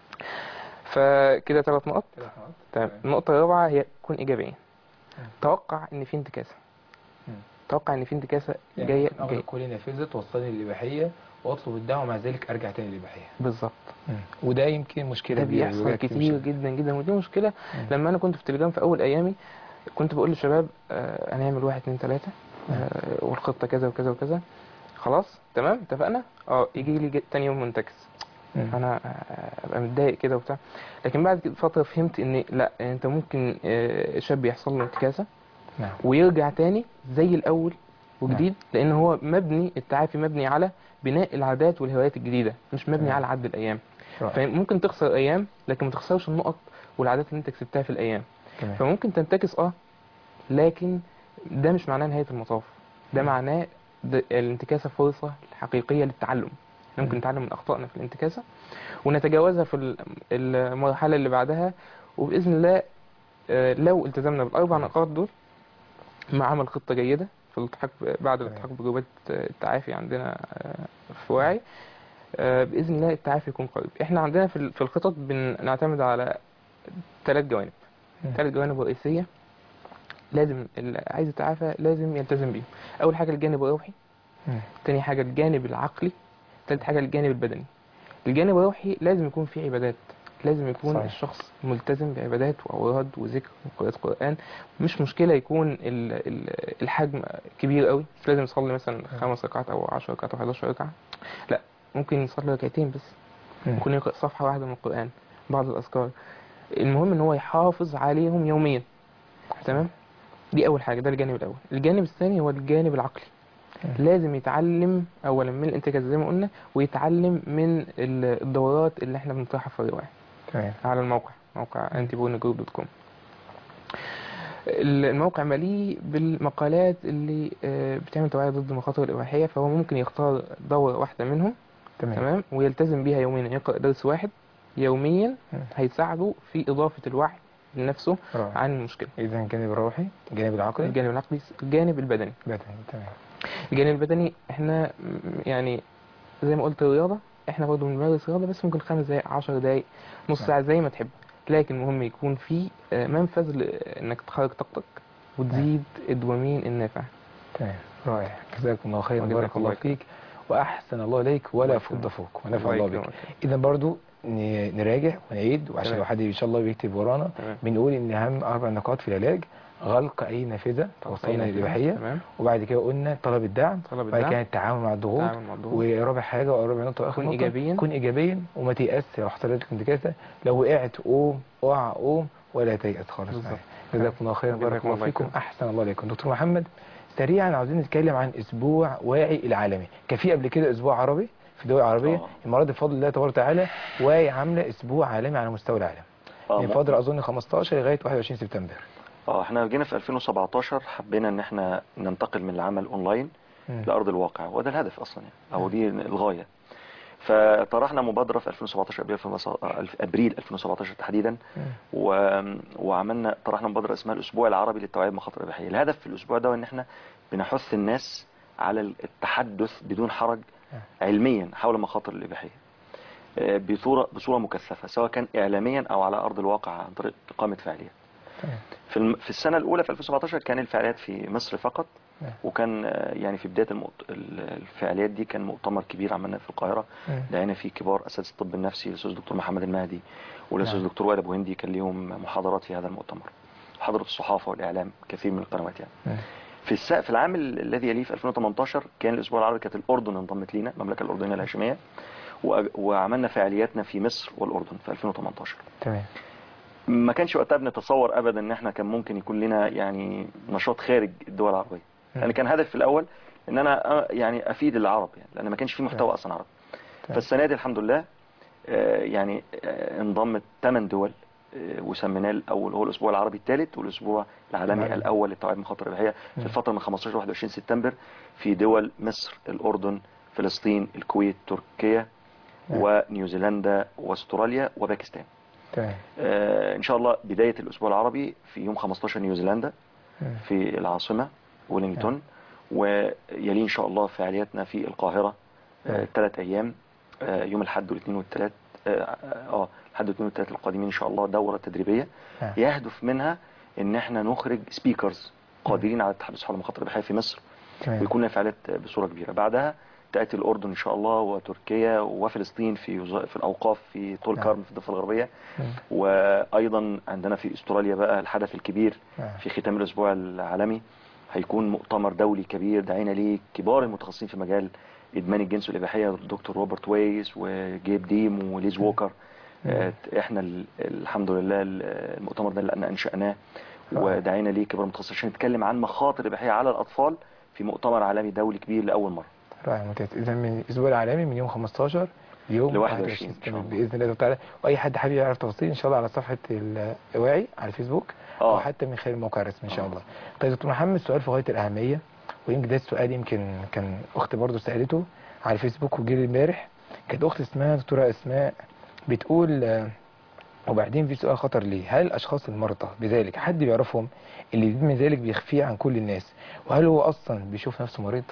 فكده ثلاث نقط كده خلاص. تمام تمام. النقطة الرابعة هي كون إيجابية مم. توقع إن في انتكاسة مم. توقع إن في انتكاسة يعني جاية ممكن أغلق جاية كل نافذة توصلني للإباحية وأطلب الدعوة مع ذلك أرجع تاني للإباحية بالظبط وده يمكن مشكلة ده كبيرة بيحصل بيواجهك في كتير مشكلة. جدا جدا ودي مشكلة مم. لما أنا كنت في تليجرام في أول أيامي كنت بقول للشباب آه هنعمل واحد اتنين تلاتة آه والخطة كذا وكذا وكذا خلاص تمام اتفقنا اه يجي لي ج- تاني يوم منتكس مم. انا آه، ابقى متضايق كده وبتاع لكن بعد كده فتره فهمت ان لا انت ممكن آه، شاب يحصل له انتكاسه نعم ويرجع تاني زي الاول وجديد لان هو مبني التعافي مبني على بناء العادات والهوايات الجديده مش مبني تمام. على عد الايام رائع. فممكن تخسر ايام لكن ما تخسرش النقط والعادات اللي انت كسبتها في الايام تمام. فممكن تنتكس اه لكن ده مش معناه نهايه المطاف ده مم. معناه ده الانتكاسه فرصه حقيقيه للتعلم إحنا ممكن مم. نتعلم من اخطائنا في الانتكاسه ونتجاوزها في ال- المرحله اللي بعدها وباذن الله آه، لو التزمنا بالاربع نقاط دول مع عمل خطه جيده في الالتحاق بعد تمام. الالتحاق بجروبات التعافي عندنا آه، في وعي آه، باذن الله التعافي يكون قريب احنا عندنا في ال- في الخطط بنعتمد على ثلاث جوانب مم. ثلاث جوانب رئيسيه لازم اللي عايز يتعافى لازم يلتزم بيهم اول حاجه الجانب الروحي مم. تاني حاجه الجانب العقلي تالت حاجه الجانب البدني الجانب الروحي لازم يكون فيه عبادات لازم يكون صحيح. الشخص ملتزم بعبادات واوراد وذكر وقراءة قرآن مش مشكلة يكون ال- ال- الحجم كبير قوي مش لازم يصلي مثلا خمس ركعات او 10 ركعات او 11 ركعة لا ممكن يصلي ركعتين بس مم. ممكن يقرأ صفحة واحدة من القرآن بعض الأذكار المهم ان هو يحافظ عليهم يوميا تمام دي اول حاجة ده الجانب الاول الجانب الثاني هو الجانب العقلي مم. لازم يتعلم اولا من الانتكاسة زي ما قلنا ويتعلم من ال- الدورات اللي احنا بنطرحها في الرواية تمام على الموقع موقع antibonegroup.com الموقع مليء بالمقالات اللي آه، بتعمل توعية ضد المخاطر الإباحية فهو ممكن يختار دورة واحدة منهم تمام تمام ويلتزم بيها يوميا يقرأ درس واحد يوميا مم. هيساعده في إضافة الوعي لنفسه رائع عن المشكلة إذا الجانب الروحي الجانب العقلي الجانب العقلي الجانب البدني بدني تمام الجانب البدني احنا م- يعني زي ما قلت الرياضة احنا برضه بنمارس رياضة بس ممكن خمس دقايق عشر دقايق نص نعم. ساعة زي ما تحب لكن مهم يكون في آه، منفذ ل- انك تخرج طاقتك وتزيد الدوبامين النافع تمام رائع جزاكم الله خيرا وجزاك بارك الله الله خير. فيك وأحسن الله إليك ولا الله فض يكرمك. فوق ونفع الله بك يكرمك. إذا برضو ن- نراجع ونعيد وعشان تمام. لو حد إن شاء الله بيكتب ورانا تمام بنقول إن أهم أربع نقاط في العلاج غلق أي نافذة توصلنا أي للإباحية تمام وبعد كده قلنا طلب الدعم طلب وبعد الدعم كده التعامل مع الضغوط تعامل مع الضغوط ورابع حاجة ورابع نقطة وآخر كن نقطة إيجابيا. كن إيجابيا وما تيأس لو حصلت لك انتكاسة لو وقعت قوم اقع قوم ولا تيأس خالص بالظبط. جزاكم الله خيرا جزاكم بارك الله الله فيكم خير. أحسن الله عليكم دكتور محمد سريعا عاوزين نتكلم عن أسبوع واعي العالمي كان في قبل كده أسبوع عربي في الدول العربية آه. المرة دي بفضل الله تبارك وتعالى واعي عاملة أسبوع عالمي على مستوى العالم آه، من فترة أظن 15 لغاية 21 سبتمبر اه احنا جينا في 2017 حبينا ان احنا ننتقل من العمل اونلاين مم. لارض الواقع وده الهدف اصلا يعني او دي الغايه فطرحنا مبادره في 2017 ابريل 2017 ابريل 2017 تحديدا مم. و... وعملنا طرحنا مبادره اسمها الاسبوع العربي للتوعيه بمخاطر الاباحيه الهدف في الاسبوع ده ان احنا بنحث الناس على التحدث بدون حرج علميا حول مخاطر الاباحيه آه، بصوره بصوره مكثفه سواء كان اعلاميا او على ارض الواقع عن طريق اقامه فعاليات تمام. في الم... في السنه الاولى في 2017 كان الفعاليات في مصر فقط نعم. وكان آه، يعني في بدايه المؤت... ال- الفعاليات دي كان مؤتمر كبير عملناه في القاهره مم. دعينا فيه كبار اساتذه الطب النفسي الاستاذ دكتور محمد المهدي والاستاذ نعم. دكتور وائل ابو هندي كان ليهم محاضرات في هذا المؤتمر حضرة الصحافه والاعلام كثير من القنوات يعني مم. في الس... في العام ال- الذي يليه في 2018 كان الاسبوع العربي كانت الاردن انضمت لينا المملكه الاردنيه الهاشميه و... وعملنا فعالياتنا في مصر والاردن في 2018 تمام ما كانش وقتها بنتصور ابدا ان احنا كان ممكن يكون لنا يعني نشاط خارج الدول العربية مم. يعني كان هدف في الاول ان انا أ- يعني افيد العرب يعني لان ما كانش في محتوى تمام. اصلا عربي تمام. فالسنه دي الحمد لله آه، يعني آه، انضمت 8 دول آه، وسميناه الاول هو الاسبوع العربي الثالث والاسبوع العالمي العالمي. الاول للتوعيه بالمخاطر الاباحيه مم. في الفتره من 15 ل 21 سبتمبر في دول مصر الاردن فلسطين الكويت تركيا نعم. ونيوزيلندا واستراليا وباكستان تمام آه، ان شاء الله بدايه الاسبوع العربي في يوم 15 نيوزيلندا مم. في العاصمه ويلينغتون ويلي ان شاء الله فعالياتنا في القاهره نعم. ثلاث ايام آه، يوم الاحد والاثنين والثلاث اه آه، الاحد والاثنين والثلاث القادمين ان شاء الله دوره تدريبيه نعم. يهدف منها ان احنا نخرج سبيكرز قادرين على التحدث حول المخاطر الاباحيه في مصر تمام ويكون لنا فعاليات بصوره كبيره بعدها تاتي الاردن ان شاء الله وتركيا وفلسطين في وز- في الاوقاف في طول نعم. كارم في الضفه الغربيه مم. وايضا عندنا في استراليا بقى الحدث الكبير نعم. في ختام الاسبوع العالمي هيكون مؤتمر دولي كبير دعينا ليه كبار المتخصصين في مجال ادمان الجنس والاباحيه الدكتور روبرت ويس وجيب ديم وليز ووكر آه، احنا ال- الحمد لله ال- المؤتمر ده اللي أنا انشأناه رائع. ودعينا ليه كبار المتخصصين عشان نتكلم عن مخاطر الاباحيه على الاطفال في مؤتمر عالمي دولي كبير لاول مره رائع ممتاز اذا من الاسبوع العالمي من يوم 15 ليوم ل 21 21 إن شاء الله. باذن الله تعالى واي حد حابب يعرف تفاصيل ان شاء الله على صفحه الواعي على الفيسبوك او اه حتى من خلال الموقع الرسمي ان شاء آه. الله طيب دكتور محمد سؤال في غايه الاهميه ويمكن ده السؤال يمكن كان اختي برضو سالته على الفيسبوك وجه لي امبارح كانت اخت اسمها دكتوره اسماء بتقول آه، وبعدين في سؤال خطر ليه هل الاشخاص المرضى بذلك حد بيعرفهم اللي من ذلك بيخفيه عن كل الناس وهل هو اصلا بيشوف نفسه مريض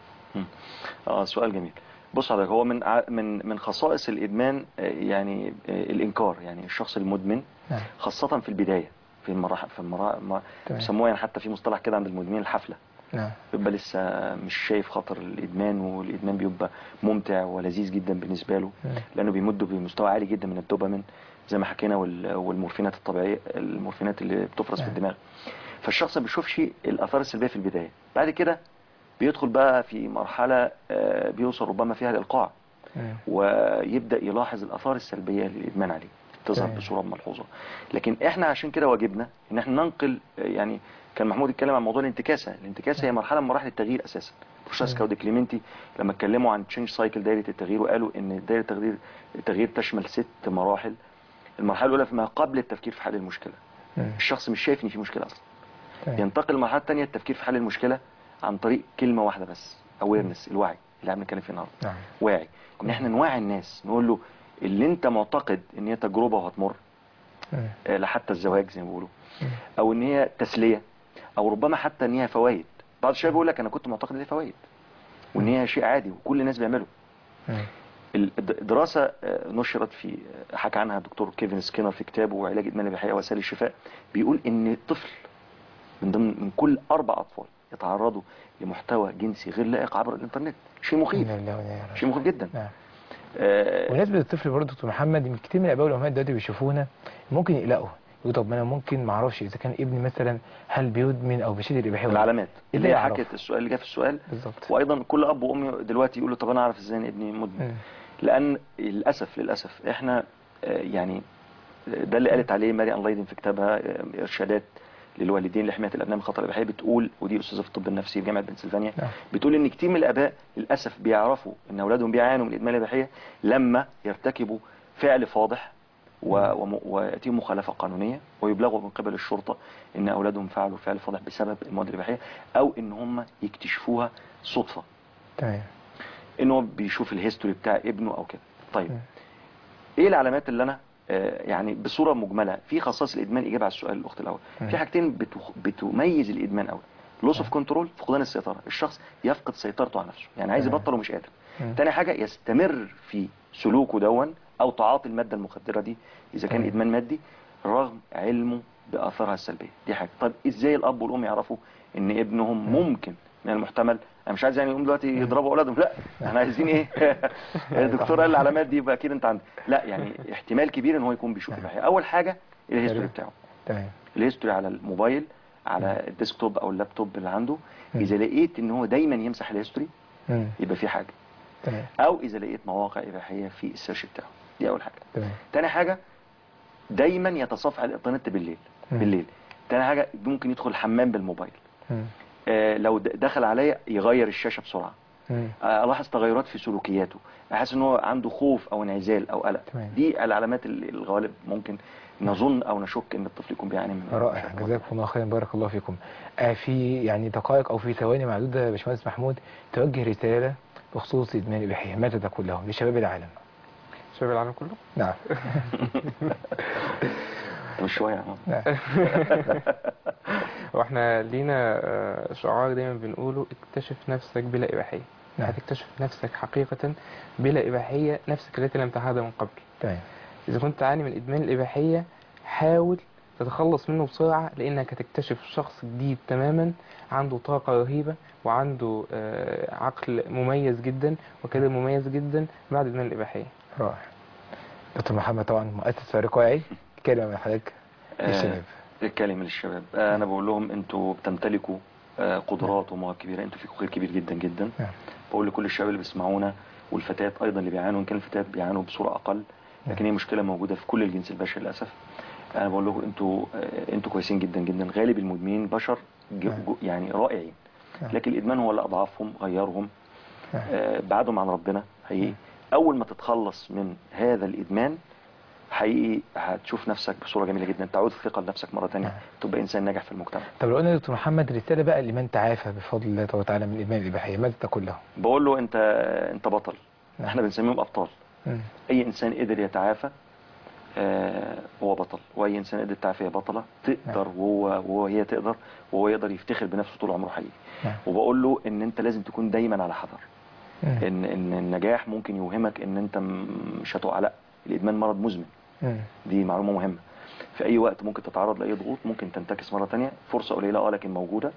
اه سؤال جميل بص حضرتك هو من ع- من من خصائص الادمان آه، يعني آه، الانكار يعني الشخص المدمن نعم خاصه في البدايه في المراحل في المراحل تمام. بيسموها يعني حتى في مصطلح كده عند المدمنين الحفله نعم بيبقى لسه مش شايف خطر الادمان والادمان بيبقى ممتع ولذيذ جدا بالنسبه له مم. لانه بيمده بمستوى عالي جدا من الدوبامين زي ما حكينا وال- والمورفينات الطبيعيه المورفينات اللي بتفرز في نعم. الدماغ فالشخص ما بيشوفش الاثار السلبيه في البدايه بعد كده بيدخل بقى في مرحله آه، بيوصل ربما فيها للقاع مم. ويبدا يلاحظ الاثار السلبيه للادمان عليه تظهر تمام. بصوره ملحوظه لكن احنا عشان كده واجبنا ان احنا ننقل آه، يعني كان محمود اتكلم عن موضوع الانتكاسه الانتكاسه هي مرحله من مراحل التغيير اساسا بروشاسكا مم. وديكليمنتي لما اتكلموا عن تشينج سايكل دايره التغيير وقالوا ان دايره التغيير التغيير تشمل ست مراحل المرحله الاولى ما قبل التفكير في حل المشكله مم. الشخص مش شايف ان في مشكله اصلا تمام. ينتقل للمرحله الثانيه التفكير في حل المشكله عن طريق كلمه واحده بس اويرنس الوعي اللي احنا بنتكلم فيه النهارده نعم واعي ان احنا نوعي الناس نقول له اللي انت معتقد ان هي تجربه وهتمر مم. آه، لحتى الزواج زي ما بيقولوا مم. او ان هي تسليه او ربما حتى ان هي فوائد بعض الشباب بيقول لك انا كنت معتقد ان هي فوائد وان هي شيء عادي وكل الناس بيعمله مم. الدراسة آه، نشرت في آه، حكى عنها الدكتور كيفن سكينر في كتابه علاج ادمان الاباحيه وسائل الشفاء بيقول ان الطفل من ضمن من كل اربع اطفال يتعرضوا لمحتوى جنسي غير لائق عبر الانترنت شيء مخيف إنا لله وإنا إليه راجعون. شيء مخيف جدا نعم آه، ونسبة الطفل برضه دكتور محمد يمكن كتير من الاباء والامهات دلوقتي بيشوفونا ممكن يقلقوا يقولوا طب ما انا ممكن ما اعرفش اذا كان ابني مثلا هل بيدمن او بيشد الاباحيه ولا لا. العلامات اللي إزاي هي أعرف؟ حكت السؤال اللي جه في السؤال بالظبط وايضا كل اب وام دلوقتي يقولوا طب انا اعرف ازاي ان ابني مدمن مم. لان للاسف للاسف احنا آه، يعني آه، ده اللي قالت عليه ماري ان لايدن في كتابها آه، ارشادات للوالدين لحمايه الابناء من خطر الاباحيه بتقول ودي استاذه في الطب النفسي في جامعه بنسلفانيا نعم. بتقول ان كتير من الاباء للاسف بيعرفوا ان اولادهم بيعانوا من الادمان الاباحيه لما يرتكبوا فعل فاضح و- وم- وياتيهم مخالفه قانونيه ويبلغوا من قبل الشرطه ان اولادهم فعلوا فعل فاضح بسبب المواد الاباحيه او ان هم يكتشفوها صدفه تمام ان هو بيشوف الهيستوري بتاع ابنه او كده طيب مم. ايه العلامات اللي انا آه، يعني بصوره مجمله في خصائص الادمان اجابه على السؤال الاخت الاول مم. في حاجتين بتخ- بتميز الادمان قوي لوس اوف كنترول فقدان السيطره الشخص يفقد سيطرته على نفسه يعني عايز تمام. يبطل ومش قادر مم. تاني حاجه يستمر في سلوكه دون او تعاطي الماده المخدره دي اذا كان تمام. ادمان مادي رغم علمه باثارها السلبيه دي حاجه طب ازاي الاب والام يعرفوا ان ابنهم ممكن من المحتمل انا مش عايز يعني يقوم دلوقتي يضربوا اولادهم لا احنا عايزين ايه الدكتور قال العلامات دي يبقى اكيد انت عندك لا يعني احتمال كبير ان هو يكون بيشوف نعم. اباحيه اول حاجه الهيستوري حلو. بتاعه تمام الهيستوري على الموبايل على الديسكتوب او اللابتوب اللي عنده مم. اذا لقيت ان هو دايما يمسح الهيستوري مم. يبقى في حاجه تمام او اذا لقيت مواقع اباحيه في السيرش بتاعه دي اول حاجه تمام تاني حاجه دايما يتصفح الانترنت بالليل مم. بالليل تاني حاجه ممكن يدخل الحمام بالموبايل مم. آه لو د- دخل عليا يغير الشاشه بسرعه مم. آه، الاحظ تغيرات في سلوكياته احس ان هو عنده خوف او انعزال او قلق تمام. دي العلامات ال- الغالب ممكن نظن او نشك ان الطفل يكون بيعاني من رائع جزاكم الله خيرا بارك الله فيكم آه في يعني دقائق او في ثواني معدوده يا باشمهندس محمود توجه رساله بخصوص ادمان الاباحيه ماذا تقول لهم لشباب العالم شباب العالم كله نعم مش شويه آه. نعم واحنا لينا آه، شعار دايما بنقوله اكتشف نفسك بلا إباحية نعم هتكتشف نفسك حقيقة بلا إباحية نفسك التي لم تحاذى من قبل تمام إذا كنت تعاني من إدمان الإباحية حاول تتخلص منه بسرعة لأنك هتكتشف شخص جديد تماما عنده طاقة رهيبة وعنده آه، عقل مميز جدا وكده مميز جدا بعد إدمان الإباحية رائع دكتور محمد طبعا مؤسس فريق واعي كلمه من حضرتك للشباب الكلمة للشباب آه، انا بقول لهم انتوا بتمتلكوا آه، قدرات ومواهب كبيره انتوا فيكم خير كبير جدا جدا نعم. بقول لكل الشباب اللي بيسمعونا والفتيات ايضا اللي بيعانوا ان كان الفتيات بيعانوا بصوره اقل لكن هي مشكله موجوده في كل الجنس البشري للاسف انا بقول لكم انتوا آه، انتوا كويسين جدا جدا غالب المدمنين بشر ج- نعم. ج- يعني رائعين نعم. لكن الادمان هو اللي اضعفهم غيرهم نعم. آه، بعدهم عن ربنا حقيقي اول ما تتخلص من هذا الادمان حقيقي هتشوف نفسك بصوره جميله جدا تعود الثقه لنفسك مره ثانيه نعم. تبقى انسان ناجح في المجتمع طب لو قلنا يا دكتور محمد رساله بقى لمن تعافى بفضل الله تبارك وتعالى من ادمان الاباحيه ماذا تقول له؟ بقول له انت انت بطل نعم. احنا بنسميهم ابطال مم. اي انسان قدر يتعافى آه، هو بطل واي انسان قدر يتعافى هي بطله تقدر وهو وهي تقدر وهو يقدر يفتخر بنفسه طول عمره حقيقي نعم. وبقول له ان انت لازم تكون دايما على حذر مم. ان ان النجاح ممكن يوهمك ان انت م- مش هتقع لا الادمان مرض مزمن مم. دي معلومه مهمه في اي وقت ممكن تتعرض لاي ضغوط ممكن تنتكس مره تانية فرصه قليله اه لكن موجوده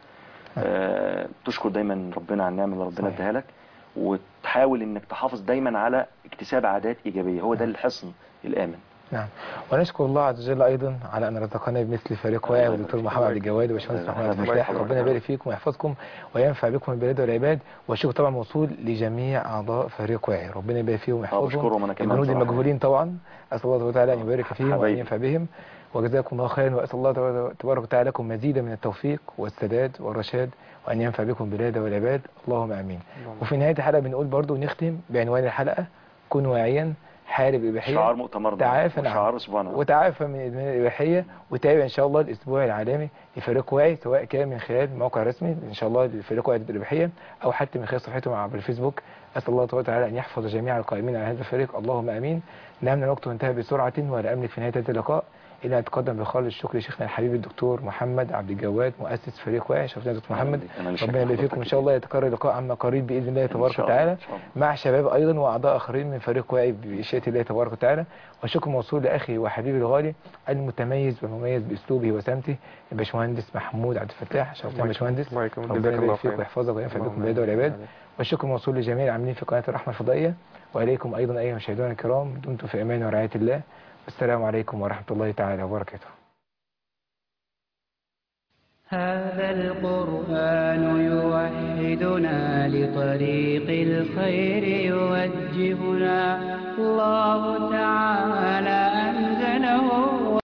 آه تشكر دايما ربنا على النعمه اللي ربنا صحيح. اداها لك وتحاول انك تحافظ دايما على اكتساب عادات ايجابيه هو ده الحصن الامن نعم ونشكر الله عز وجل ايضا على ان رزقنا بمثل فريق واعي الله والدكتور يبارك محمد فيك. عبد الجواد وباشمهندس الله محمد عبد يبارك الفتاح فيك. ربنا يبارك فيكم ويحفظكم وينفع بكم البلاد والعباد والشكر طبعا موصول لجميع اعضاء فريق واعي ربنا يبارك فيهم اه ويحفظهم بشكرهم انا كمان الجنود صراحة. المجهولين طبعا اسال الله تبارك وتعالى ان يبارك فيهم وان حبايبي. ينفع بهم وجزاكم الله خيرا واسال الله تبارك وتعالى لكم مزيدا من التوفيق والسداد والرشاد وان ينفع بكم البلاد والعباد اللهم امين وفي نهايه الحلقه بنقول برضو نختم بعنوان الحلقه كن واعيا حارب الاباحيه شعار مؤتمرنا تعافى نعم. شعار اسبوعنا وتعافى من ادمان الاباحيه وتابع ان شاء الله الاسبوع العالمي لفريق واعي سواء كان من خلال موقع رسمي ان شاء الله لفريق واعي ضد الاباحيه او حتى من خلال صفحتهم عبر الفيسبوك اسال الله تبارك وتعالى ان يحفظ جميع القائمين على هذا الفريق اللهم امين نعم الوقت انتهى بسرعه ولا املك في نهايه هذا اللقاء الا ان اتقدم بخالص الشكر لشيخنا الحبيب الدكتور محمد عبد الجواد مؤسس فريق واعي شرفتنا يا دكتور محمد أنا اللي شاكر ربنا يبارك فيكم حضرتك ان شاء الله يتكرر اللقاء عما قريب باذن الله إن تبارك شاء الله، وتعالى إن شاء الله. مع شباب ايضا واعضاء اخرين من فريق واعي بمشيئه الله تبارك وتعالى والشكر موصول لاخي وحبيبي الغالي المتميز والمميز باسلوبه وسمته الباشمهندس محمود عبد الفتاح شرفتنا يا باشمهندس الله يكرمك ربنا جزاك الله يبارك فيك خير ويحفظك وينفع بكم اللهم العباد والعباد آمين. والشكر موصول لجميع العاملين في قناه الرحمه الفضائيه واليكم ايضا ايها المشاهدون الكرام دمتم في امان ورعايه الله والسلام عليكم ورحمه الله تعالى وبركاته هذا القرآن يوحدنا لطريق الخير يوجهنا الله تعالى